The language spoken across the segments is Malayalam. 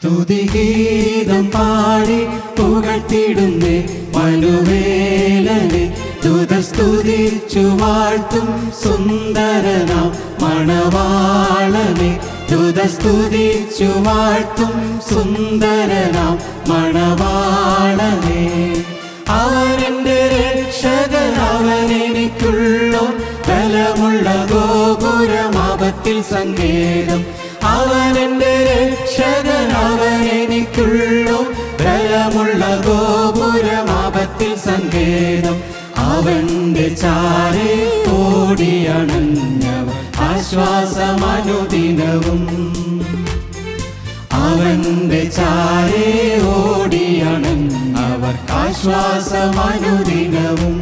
സ്തുതിഗീതം പാടി പുകഴ്ത്തിടുന്നേ മനുവേലനെ ദുത സ്തുതിച്ചു വാഴ്ത്തും സുന്ദരനാം മണവാളനെ ദുത സ്തുതിച്ചു വാഴ്ത്തും സുന്ദരനാം മണവാളനെ അവനെന്റെ രക്ഷകൻ അവനെനിക്കുള്ളോ ബലമുള്ള ഗോപുരമാപത്തിൽ സങ്കേതം അവനെന്റെ രക്ഷകൻ അവനെനിക്കുള്ളോ ബലമുള്ള ഗോപുരമാപത്തിൽ സങ്കേതം അവന്റെ ചാരെ ഓടിയണഞ്ഞവ ആശ്വാസമനുദിനവും അവന്റെ ചാരെ ഓടിയണഞ്ഞവർക്ക് ആശ്വാസമനുദിനവും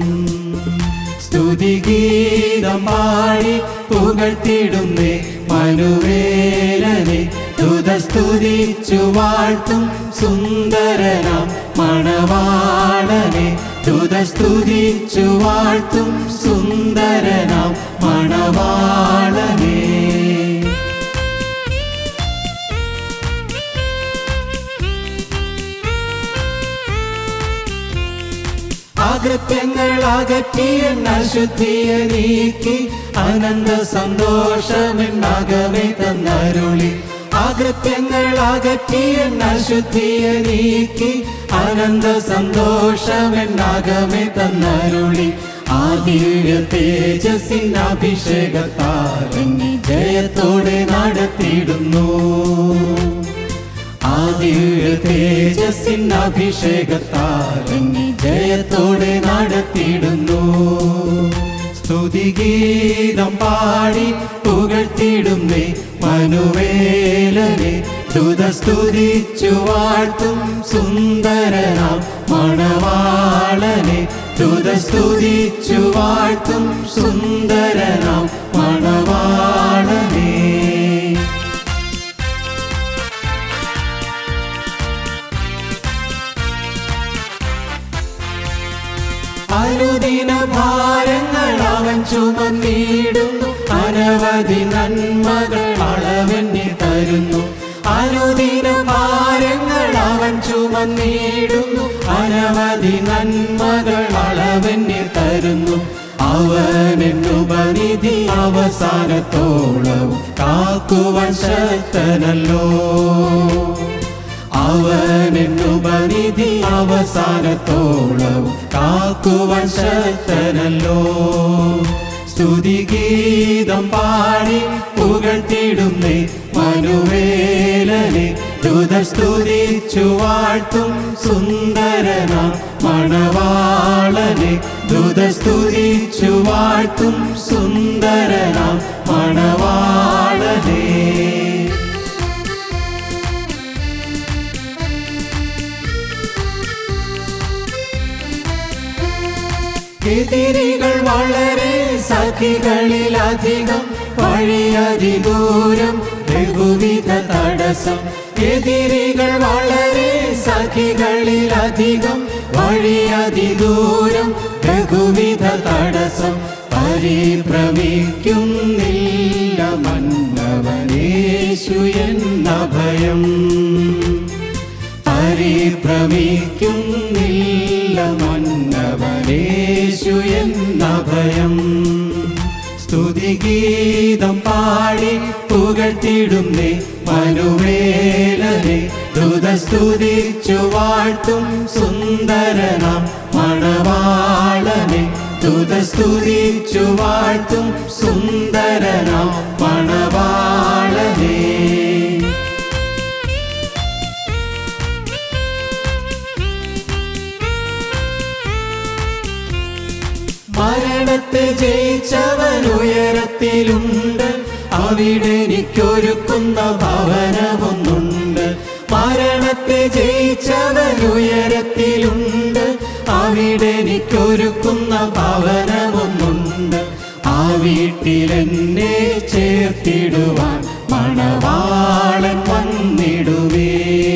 സ്തുതിഗീതം പാടി പുകഴ്ത്തിടുന്നേ മനുവേലനെ ദുത സ്തുതിച്ചു വാഴ്ത്തും സുന്ദരനാം മണവാളനെ ദുത സ്തുതിച്ചു വാഴ്ത്തും സുന്ദരനാം മണവാളനെ അകൃത്യങ്ങൾ അകറ്റിയ അശുദ്ധിയെ നീക്കി അനന്ത സന്തോഷമെന്നകമേ തന്നരുളി അകൃത്യങ്ങൾ അകറ്റിയ അശുദ്ധിയെ നീക്കി അനന്ത സന്തോഷമെന്നകമേ തന്നരുളി ആദിവ്യ തേജസ്സിൻ അഭിഷേകത്താൽ എന്നെ ജയത്തോടെ നടത്തിയിടുന്നു ആദിവ്യ തേജസ്സിൻ അഭിഷേകത്താൽ എന്നെ ജയത്തോടെ നടത്തിയിടുന്നു സ്തുതിഗീതം പാടി പുകഴ്ത്തിടുന്നേ മനുവേലനെ ദുത സ്തുതിച്ചു വാഴ്ത്തും സുന്ദരനാം മണവാളനെ ദുത സ്തുതിച്ചു വാഴ്ത്തും സുന്ദരനാം മണവാളനെ അനുദിന ഭാരങ്ങൾ അവൻ ചുമന്നിടുന്നു അനവധി നന്മകൾ അളവെണ്ണി തരുന്നു അനുദിന ഭാരങ്ങൾ അവൻ ചുമന്നിടുന്നു അനവധി നന്മകൾ അളവെണ്ണി തരുന്നു അവനെന്നുപനിധി അവസാനത്തോളവും കാക്കുവാൻ ശക്തനല്ലോ അവനെന്നുപനിധി അവസാനത്തോളവും കാക്കുവാൻ ശക്തനല്ലോ സ്തുതിഗീതം പാടി പുകഴ്ത്തിടുന്നേ മനുവേലനെ ദുത സ്തുതിച്ചു വാഴ്ത്തും സുന്ദരനാം മണവാളനെ ദുത സ്തുതിച്ചു വാഴ്ത്തും സുന്ദരനാം മണവാളനെ എതിരികൾ വളരെ സഖികളിലധികം വഴിയതിദൂരം ബഹുവിധ തടസ്സം എതിരികൾ വളരെ സഖികളിലധികം വഴിയതിദൂരം ബഹുവിധ തടസ്സം പരിഭ്രമിക്കുന്നില്ല മന്നവനേശു എന്ന ഭയം പരിഭ്രമിക്കുന്നില്ല മന്നവനേശു എന്ന ഭയം സ്തുതിഗീതം പാടി പുകഴ്ത്തിടുന്നേ മനുവേലനെ ദുത സ്തുതിച്ചു വാഴ്ത്തും സുന്ദരനാം മണവാളനെ ദുത സ്തുതിച്ചു വാഴ്ത്തും സുന്ദരനാം മണവാളനെ മരണത്തെ ജയിച്ചവൻ ഉയരത്തിലുണ്ട് അവിടെ എനിക്കൊരുക്കുന്ന ഭവനമൊന്നുണ്ട് മരണത്തെ ജയിച്ചവൻ ഉയരത്തിലുണ്ട് അവിടെ എനിക്കൊരുക്കുന്ന ഭവനമൊന്നുണ്ട് ആ വീട്ടിലെന്നെ ചേർത്തിടുവാൻ മണവാളൻ വന്നിടുവേ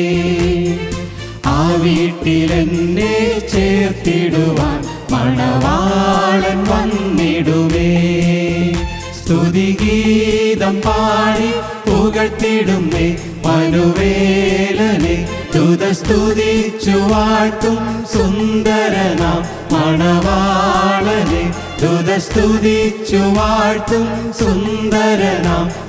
ആ വീട്ടിലെന്നെ ചേർത്തിടുവാൻ മണവാളൻ വന്നിടുവേ സ്തുതിഗീതം പാടി പുകഴ്ത്തിടുന്നേ മനുവേലനെ ദുതസ്തുതിച്ചു വാഴ്ത്തും സുന്ദരനാം മണവാളനെ ദുതസ്തുതിച്ചു വാഴ്ത്തും സുന്ദരനാം